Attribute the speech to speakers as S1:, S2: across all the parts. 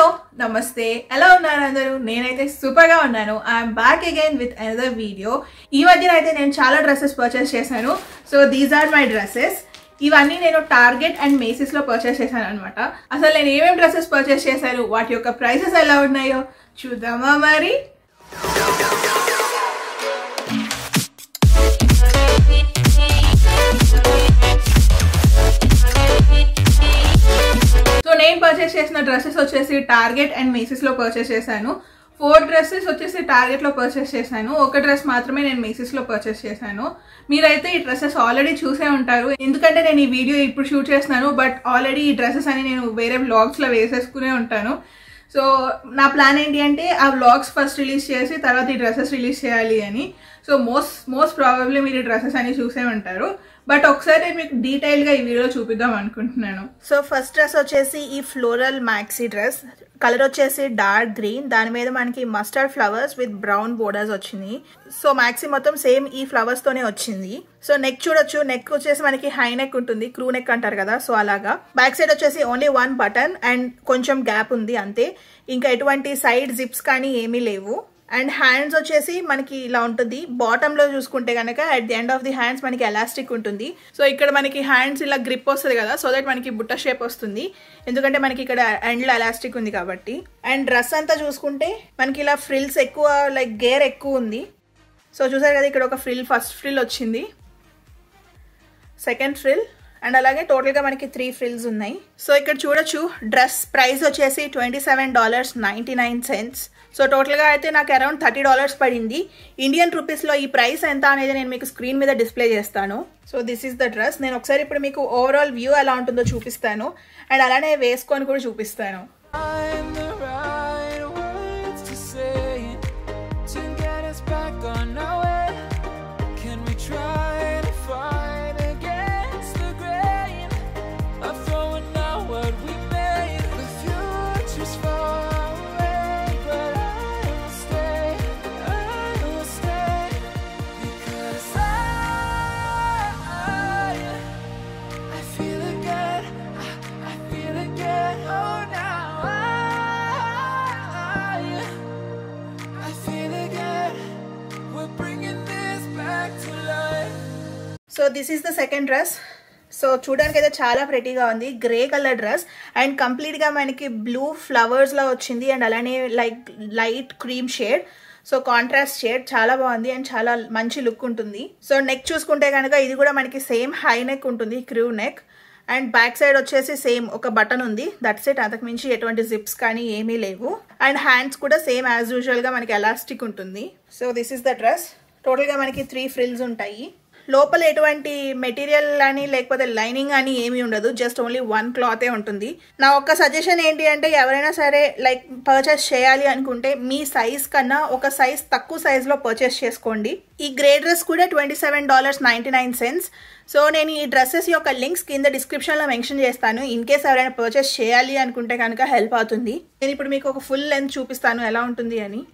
S1: Hello నమస్తే ఎలా ఉన్నారు అందరూ నేనైతే సూపర్ గా ఉన్నాను I'm back again with another video ఈ మధ్యన అయితే నేను చాలా డ్రెస్సెస్ పర్చేస్ చేశాను so these are my dresses ఇవన్నీ నేను టార్గెట్ అండ్ మేసిస్ లో పర్చేస్ చేశాను అనమాట అసలు నేను ఏమేమి డ్రెస్సెస్ పర్చేస్ చేశాను వాటి యొక్క ప్రైసెస్ ఎలా ఉన్నాయో చూద్దామా మరి సో నేను పర్చేస్ చేసిన డ్రెస్సెస్ వచ్చేసి టార్గెట్ అండ్ మేసిస్ లో పర్చేస్ చేశాను ఫోర్ డ్రెస్సెస్ వచ్చేసి టార్గెట్ లో పర్చేస్ చేశాను ఒక డ్రెస్ మాత్రమే నేను మేసిస్ లో పర్చేస్ చేశాను మీరైతే ఈ డ్రెస్సెస్ ఆల్రెడీ చూసే ఉంటారు ఎందుకంటే నేను ఈ వీడియో ఇప్పుడు షూట్ చేస్తున్నాను బట్ ఆల్రెడీ ఈ డ్రెస్సెస్ అని నేను వేరే వ్లాగ్స్ లో వేసేసుకునే ఉంటాను సో నా ప్లాన్ ఏంటి అంటే ఆ వ్లాగ్స్ ఫస్ట్ రిలీజ్ చేసి తర్వాత ఈ డ్రెస్సెస్ రిలీజ్ చేయాలి అని సో మోస్ట్ మోస్ట్ ప్రాబబ్లీ మీరు ఈ డ్రెస్సెస్ అని చూసే ఉంటారు బట్ ఒకసారి నేను మీకు డీటెయిల్గా ఈ వీడియో చూపిద్దాం అనుకుంటున్నాను
S2: సో ఫస్ట్ డ్రెస్ వచ్చేసి ఈ ఫ్లోరల్ మ్యాక్సీ డ్రెస్ కలర్ వచ్చేసి డార్క్ గ్రీన్ దాని మీద మనకి mustard flowers with brown borders వచ్చింది సో మ్యాక్సీ మొత్తం సేమ్ ఈ ఫ్లవర్స్ తోనే వచ్చింది సో నెక్ చూడొచ్చు నెక్ వచ్చేసి మనకి హై నెక్ ఉంటుంది క్రూ నెక్ అంటారు కదా సో అలాగా బ్యాక్ సైడ్ వచ్చేసి ఓన్లీ వన్ బటన్ అండ్ కొంచెం గ్యాప్ ఉంది అంతే ఇంకా ఎటువంటి సైడ్ జిప్స్ కానీ ఏమీ లేవు అండ్ హ్యాండ్స్ వచ్చేసి మనకి ఇలా ఉంటుంది బాటమ్ లో చూసుకుంటే కనుక at the end of the hands మనకి ఎలాస్టిక్ ఉంటుంది సో ఇక్కడ మనకి హ్యాండ్స్ ఇలా గ్రిప్ వస్తుంది కదా సో దట్ మనకి బుట్ట షేప్ వస్తుంది ఎందుకంటే మనకి ఇక్కడ ఎండ్ లో ఎలాస్టిక్ ఉంది కాబట్టి అండ్ డ్రెస్ అంతా చూసుకుంటే మనకి ఇలా ఫ్రిల్స్ ఎక్కువ లైక్ గేర్ ఎక్కువ ఉంది సో చూసారు కదా ఇక్కడ ఒక ఫ్రిల్ ఫస్ట్ ఫ్రిల్ వచ్చింది సెకండ్ ఫ్రిల్ అండ్ అలాగే టోటల్గా మనకి త్రీ ఫ్రిల్స్ ఉన్నాయి సో ఇక్కడ చూడొచ్చు డ్రెస్ ప్రైస్ వచ్చేసి twenty seven dollars ninety nine cents so టోటల్గా అయితే నాకు అరౌండ్ థర్టీ డాలర్స్ పడింది ఇండియన్ రూపీస్లో ఈ ప్రైస్ ఎంత అనేది నేను మీకు స్క్రీన్ మీద డిస్ప్లే చేస్తాను so this is the dress నేను ఒకసారి ఇప్పుడు మీకు ఓవరాల్ వ్యూ ఎలా ఉంటుందో చూపిస్తాను అండ్ అలానే వేసుకొని కూడా చూపిస్తాను
S3: Find the right words to say to get us back on our way. Can we try to fight against the grain of throwing out what we made? The future's far away, but I will stay. I will stay because I, I feel again. I, I feel again. Oh, now I, I feel again. We're bringing this back to life.
S2: So this is the second dress so చూడడానికి అయితే చాలా ప్రెటీగా ఉంది grey colour dress and కంప్లీట్గా మనకి blue ఫ్లవర్స్లో వచ్చింది and అలానే like light cream shade so contrast shade చాలా బాగుంది అండ్ చాలా మంచి లుక్ ఉంటుంది సో నెక్ చూసుకుంటే కనుక ఇది కూడా మనకి సేమ్ హై నెక్ ఉంటుంది crew neck and back side వచ్చేసి సేమ్ ఒక బటన్ ఉంది దట్స్ ఇట్ అంతకు మించి ఎటువంటి జిప్స్ కానీ ఏమీ లేవు అండ్ హ్యాండ్స్ కూడా సేమ్ యాజ్ యూజువల్గా మనకి ఎలాస్టిక్ ఉంటుంది so this is the dress టోటల్గా మనకి త్రీ ఫ్రిల్స్ ఉంటాయి లోపల ఎటువంటి మెటీరియల్ అని లేకపోతే లైనింగ్ అని ఏమీ ఉండదు జస్ట్ ఓన్లీ వన్ క్లాతే ఉంటుంది నా ఒక్క సజెషన్ ఏంటి అంటే ఎవరైనా సరే లైక్ పర్చేస్ చేయాలి అనుకుంటే మీ సైజ్ కన్నా ఒక సైజ్ తక్కువ సైజ్లో పర్చేస్ చేసుకోండి ఈ గ్రే డ్రెస్ కూడా twenty seven dollars ninety nine cents so నేను ఈ డ్రెస్సెస్ యొక్క లింక్స్ కింద డిస్క్రిప్షన్లో మెన్షన్ చేస్తాను ఇన్ కేస్ ఎవరైనా పర్చేస్ చేయాలి అనుకుంటే కనుక హెల్ప్ అవుతుంది నేను ఇప్పుడు మీకు ఒక ఫుల్ లెంత్ చూపిస్తాను ఎలా ఉంటుంది అని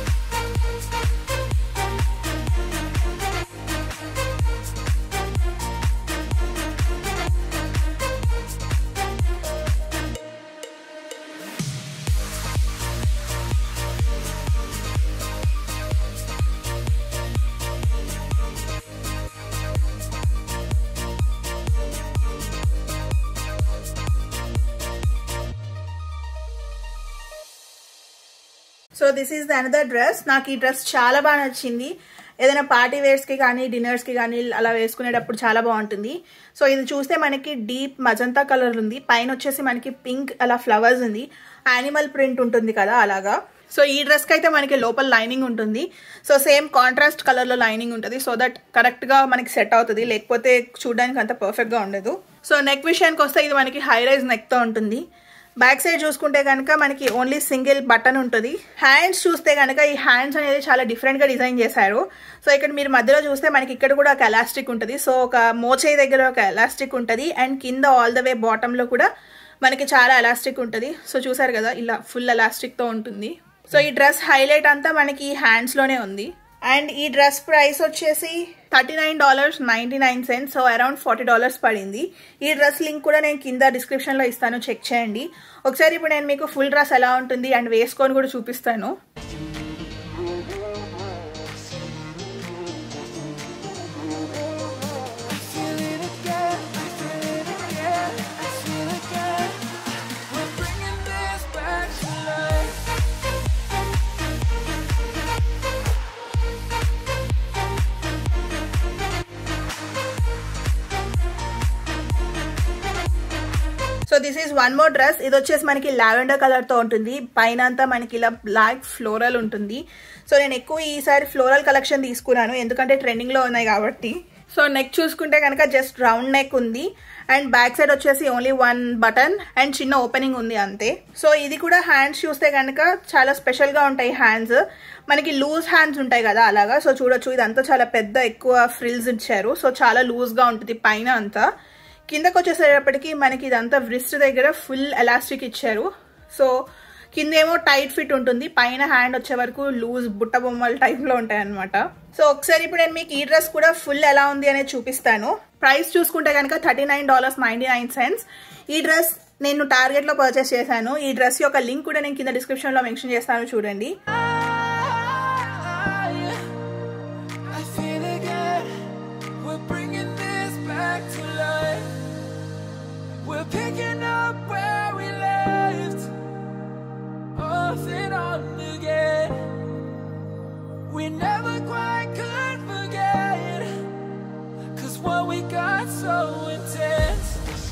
S2: so this is the another dress నాకు ఈ డ్రెస్ చాలా బాగా నచ్చింది ఏదైనా పార్టీ వేర్స్కి కానీ డిన్నర్స్కి కానీ అలా వేసుకునేటప్పుడు చాలా బాగుంటుంది సో ఇది చూస్తే మనకి డీప్ మజంతా కలర్ ఉంది పైన వచ్చేసి మనకి పింక్ అలా ఫ్లవర్స్ ఉంది యానిమల్ ప్రింట్ ఉంటుంది కదా అలాగా సో ఈ డ్రెస్కి అయితే మనకి లోపల లైనింగ్ ఉంటుంది సో సేమ్ కాంట్రాస్ట్ కలర్లో లైనింగ్ ఉంటుంది సో దట్ కరెక్ట్గా మనకి సెట్ అవుతుంది లేకపోతే చూడడానికి అంత పర్ఫెక్ట్గా ఉండదు సో నెక్ విషయానికి వస్తే ఇది మనకి హై రైజ్ నెక్తో ఉంటుంది బ్యాక్ సైడ్ చూసుకుంటే కనుక మనకి ఓన్లీ సింగిల్ బటన్ ఉంటుంది హ్యాండ్స్ చూస్తే కనుక ఈ హ్యాండ్స్ అనేది చాలా డిఫరెంట్గా డిజైన్ చేశారు సో ఇక్కడ మీరు మధ్యలో చూస్తే మనకి ఇక్కడ కూడా ఒక ఎలాస్టిక్ ఉంటుంది సో ఒక మోచేయి దగ్గర ఒక ఎలాస్టిక్ ఉంటుంది అండ్ కింద ఆల్ ద వే బాటంలో కూడా మనకి చాలా ఎలాస్టిక్ ఉంటుంది సో చూసారు కదా ఇలా ఫుల్ ఎలాస్టిక్తో ఉంటుంది సో ఈ డ్రెస్ హైలైట్ అంతా మనకి హ్యాండ్స్లోనే ఉంది అండ్ ఈ డ్రెస్ ప్రైస్ వచ్చేసి thirty nine dollars ninety nine cents so around forty dollars పడింది ఈ డ్రెస్ లింక్ కూడా నేను కింద డిస్క్రిప్షన్లో ఇస్తాను చెక్ చేయండి ఒకసారి ఇప్పుడు నేను మీకు ఫుల్ డ్రెస్ ఎలా ఉంటుంది అండ్ వేసుకొని కూడా చూపిస్తాను
S3: I feel it again, I feel it again, I feel it again. We're bringing this back to life.
S2: So this is one more dress ఇది వచ్చేసి మనకి లావెండర్ కలర్ తో ఉంటుంది పైన అంతా మనకి ఇలా బ్లాక్ ఫ్లోరల్ ఉంటుంది సో నేను ఎక్కువ ఈసారి ఫ్లోరల్ కలెక్షన్ తీసుకున్నాను ఎందుకంటే ట్రెండింగ్ లో ఉన్నాయి కాబట్టి సో నెక్ చూసుకుంటే కనుక జస్ట్ రౌండ్ నెక్ ఉంది అండ్ బ్యాక్ సైడ్ వచ్చేసి ఓన్లీ వన్ బటన్ అండ్ చిన్న ఓపెనింగ్ ఉంది అంతే సో ఇది కూడా హ్యాండ్స్ చూస్తే కనుక చాలా స్పెషల్ గా ఉంటాయి హ్యాండ్స్ మనకి లూజ్ హ్యాండ్స్ ఉంటాయి కదా అలాగా సో చూడొచ్చు ఇదంతా చాలా పెద్ద ఎక్కువ ఫ్రిల్స్ ఇచ్చారు సో చాలా లూజ్ గా ఉంటుంది పైన అంతా కిందకు వచ్చేసేటప్పటికి మనకి ఇదంతా వ్రిస్ట్ దగ్గర ఫుల్ ఎలాస్టిక్ ఇచ్చారు సో కిందేమో టైట్ ఫిట్ ఉంటుంది పైన హ్యాండ్ వచ్చే వరకు లూజ్ బుట్ట బొమ్మల టైప్ లో ఉంటాయి అనమాట సో ఒకసారి ఇప్పుడు నేను మీకు ఈ డ్రెస్ కూడా ఫుల్ ఎలా ఉంది అనేది చూపిస్తాను ప్రైస్ చూసుకుంటే కనుక thirty nine dollars ninety nine cents ఈ డ్రెస్ నేను టార్గెట్ లో పర్చేస్ చేశాను ఈ డ్రెస్ యొక్క లింక్ కూడా నేను కింద డిస్క్రిప్షన్ లో మెన్షన్ చేస్తాను చూడండి
S3: I feel again. We're bringing this back to life. We're picking up where we left off and on again. We never quite could forget. Cause what we got so intense.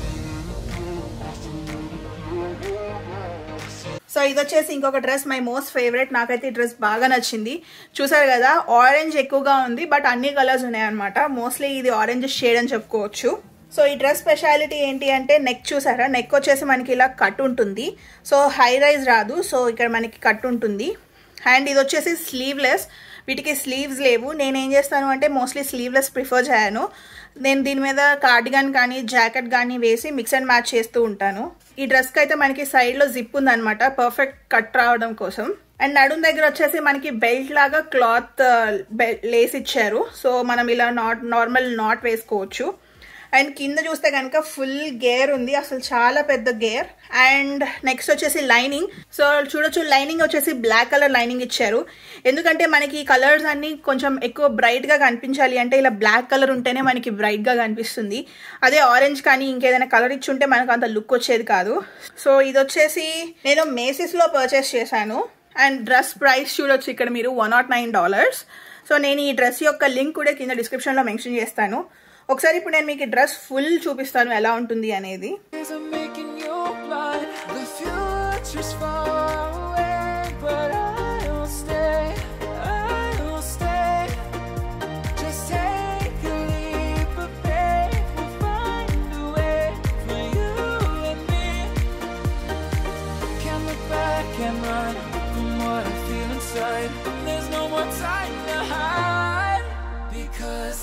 S2: So ఇది వచ్చేసి ఇంకొక dress my most favourite నాకైతే ఈ dress బాగా నచ్చింది చూసారు కదా orange ఎక్కువగా ఉంది బట్ అన్ని కలర్స్ ఉన్నాయన్నమాట మోస్ట్లీ ఇది ఆరెంజ్ షేడ్ అని చెప్పుకోవచ్చు సో ఈ డ్రెస్ స్పెషాలిటీ ఏంటి అంటే నెక్ చూసారా నెక్ వచ్చేసి మనకి ఇలా కట్ ఉంటుంది సో హై రైజ్ రాదు సో ఇక్కడ మనకి కట్ ఉంటుంది అండ్ ఇది వచ్చేసి స్లీవ్లెస్ వీటికి స్లీవ్స్ లేవు నేను ఏం చేస్తాను అంటే మోస్ట్లీ స్లీవ్లెస్ ప్రిఫర్ చేయను నేను దీని మీద కార్డిగన్ కానీ జాకెట్ కానీ వేసి మిక్స్ అండ్ మ్యాచ్ చేస్తూ ఉంటాను ఈ డ్రెస్కి అయితే మనకి సైడ్లో జిప్ ఉందన్నమాట పర్ఫెక్ట్ కట్ రావడం కోసం అండ్ నడుం దగ్గర వచ్చేసి మనకి బెల్ట్ లాగా క్లాత్ లేస్ ఇచ్చారు సో మనం ఇలా నాట్ నార్మల్ నాట్ వేసుకోవచ్చు అండ్ కింద చూస్తే కనుక ఫుల్ గేర్ ఉంది అసలు చాలా పెద్ద గేర్ అండ్ నెక్స్ట్ వచ్చేసి లైనింగ్ సో చూడొచ్చు లైనింగ్ వచ్చేసి బ్లాక్ కలర్ లైనింగ్ ఇచ్చారు ఎందుకంటే మనకి ఈ కలర్స్ అన్ని కొంచెం ఎక్కువ బ్రైట్ గా కనిపించాలి అంటే ఇలా బ్లాక్ కలర్ ఉంటేనే మనకి బ్రైట్ గా కనిపిస్తుంది అదే ఆరెంజ్ కానీ ఇంకేదైనా కలర్ ఇచ్చి ఉంటే మనకు అంత లుక్ వచ్చేది కాదు సో ఇది వచ్చేసి నేను మేసిస్ లో పర్చేస్ చేశాను అండ్ డ్రెస్ ప్రైస్ చూడొచ్చు ఇక్కడ మీరు one nought nine dollars so నేను ఈ డ్రెస్ యొక్క లింక్ కూడా కింద డిస్క్రిప్షన్ లో మెన్షన్ చేస్తాను ఒకసారి ఇప్పుడు నేను మీకు డ్రెస్ ఫుల్ చూపిస్తాను ఎలా ఉంటుంది అనేది
S3: Is I'm making you blind. The future's far away, but I'll stay. I'll stay. Just take a leap of faith. We'll find a way for you and me. Can't look back and run from what I feel inside. There's no more time to hide because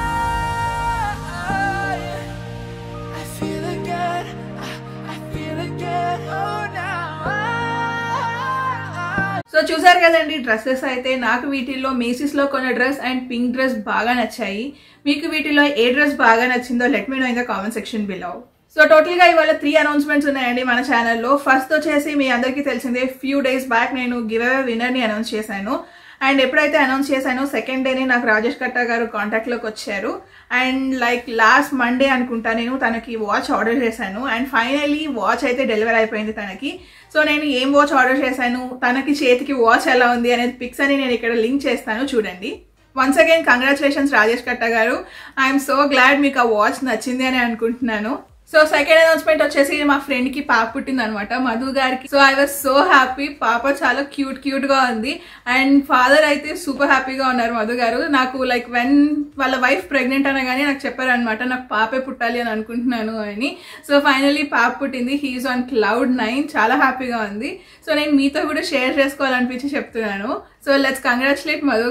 S3: I. I feel again, I, I feel again, oh now I,
S1: so చూసారు కదండి dresses అయితే నాకు వీటిల్లో Macy's లో కొన్న dress and pink dress బాగా నచ్చాయి మీకు వీటిలో ఏ డ్రెస్ బాగా నచ్చిందో let me know in the comment section below so total గా ఇవాళ త్రీ అనౌన్స్మెంట్స్ ఉన్నాయండి మన ఛానల్లో ఫస్ట్ వచ్చేసి మీ అందరికీ తెలిసిందే ఫ్యూ డేస్ బ్యాక్ నేను గివ్ అవే విన్నర్ ని అనౌన్స్ చేశాను అండ్ ఎప్పుడైతే అనౌన్స్ చేశానో సెకండ్ డేనే నాకు రాజేష్ కట్టా గారు కాంటాక్ట్ లోకి వచ్చారు అండ్ లైక్ లాస్ట్ మండే అనుకుంటా నేను తనకి వాచ్ ఆర్డర్ చేశాను అండ్ ఫైనలీ వాచ్ అయితే డెలివర్ అయిపోయింది తనకి సో నేను ఏం వాచ్ ఆర్డర్ చేశాను తనకి చేతికి వాచ్ ఎలా ఉంది అనేది పిక్స్ అని నేను ఇక్కడ లింక్ చేస్తాను చూడండి వన్స్ అగైన్ కంగ్రాచులేషన్స్ రాజేష్ కట్ట గారు ఐఎమ్ సో గ్లాడ్ మీకు ఆ వాచ్ నచ్చింది అని అనుకుంటున్నాను సో సెకండ్ అనౌన్స్మెంట్ వచ్చేసి మా ఫ్రెండ్ కి పాప పుట్టింది అనమాట మధు గారికి so I was so happy పాప చాలా క్యూట్ క్యూట్ గా ఉంది అండ్ ఫాదర్ అయితే సూపర్ హ్యాపీగా ఉన్నారు మధు గారు నాకు లైక్ వెన్ వాళ్ళ వైఫ్ ప్రెగ్నెంట్ అనగానే నాకు చెప్పారనమాట నాకు పాపే పుట్టాలి అని అనుకుంటున్నాను అని సో ఫైనలీ పాప పుట్టింది హీఈస్ ఆన్ క్లౌడ్ నైన్ చాలా హ్యాపీగా ఉంది సో నేను మీతో కూడా షేర్ చేసుకోవాలనిపించి చెప్తున్నాను so let's congratulate Madhu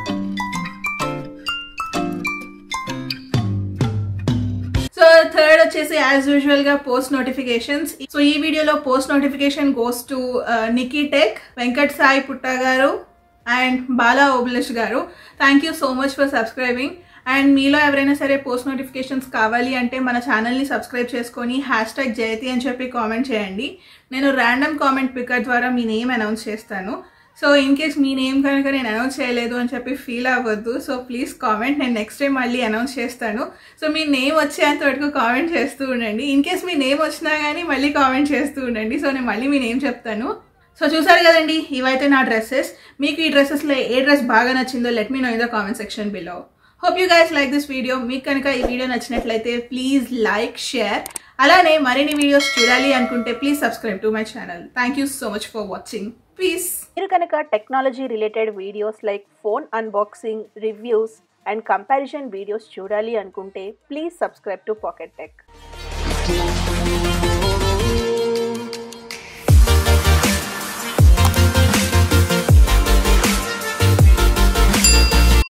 S1: so third వచ్చేసి యాజ్ యూజువల్ గా పోస్ట్ నోటిఫికేషన్స్ సో ఈ వీడియోలో post notification goes to Niki tech Venkat Sai Putta garu and Bala Obulesh garu thank you so much for subscribing and మీలో ఎవరైనా సరే పోస్ట్ నోటిఫికేషన్స్ కావాలి అంటే మన ఛానల్ని సబ్స్క్రైబ్ చేసుకొని హ్యాష్ ట్యాగ్ జయతి అని చెప్పి కామెంట్ చేయండి నేను ర్యాండమ్ కామెంట్ పికర్ ద్వారా మీ నేమ్ అనౌన్స్ చేస్తాను సో ఇన్ కేస్ మీ నేమ్ కనుక నేను అనౌన్స్ చేయలేదు అని చెప్పి ఫీల్ అవ్వద్దు సో ప్లీజ్ కామెంట్ నేను నెక్స్ట్ టైం మళ్ళీ అనౌన్స్ చేస్తాను సో మీ నేమ్ వచ్చేంత వరకు కామెంట్ చేస్తూ ఉండండి ఇన్ కేస్ మీ నేమ్ వచ్చినా కానీ మళ్ళీ కామెంట్ చేస్తూ ఉండండి సో నేను మళ్ళీ మీ నేమ్ చెప్తాను సో చూసారు కదండి ఇవైతే నా డ్రెస్సెస్ మీకు ఈ డ్రెస్సెస్లో ఏ డ్రెస్ బాగా నచ్చిందో let me know in the comment section below hope you guys like this video మీకు కనుక ఈ వీడియో నచ్చినట్లయితే ప్లీజ్ లైక్ షేర్ అలానే మరిన్ని వీడియోస్ చూడాలి అనుకుంటే please subscribe to my channel thank you so much for watching peace
S2: మీరు కనుక technology related videos like phone unboxing reviews and comparison videos చూడాలి అనుకుంటే please subscribe to pocket tech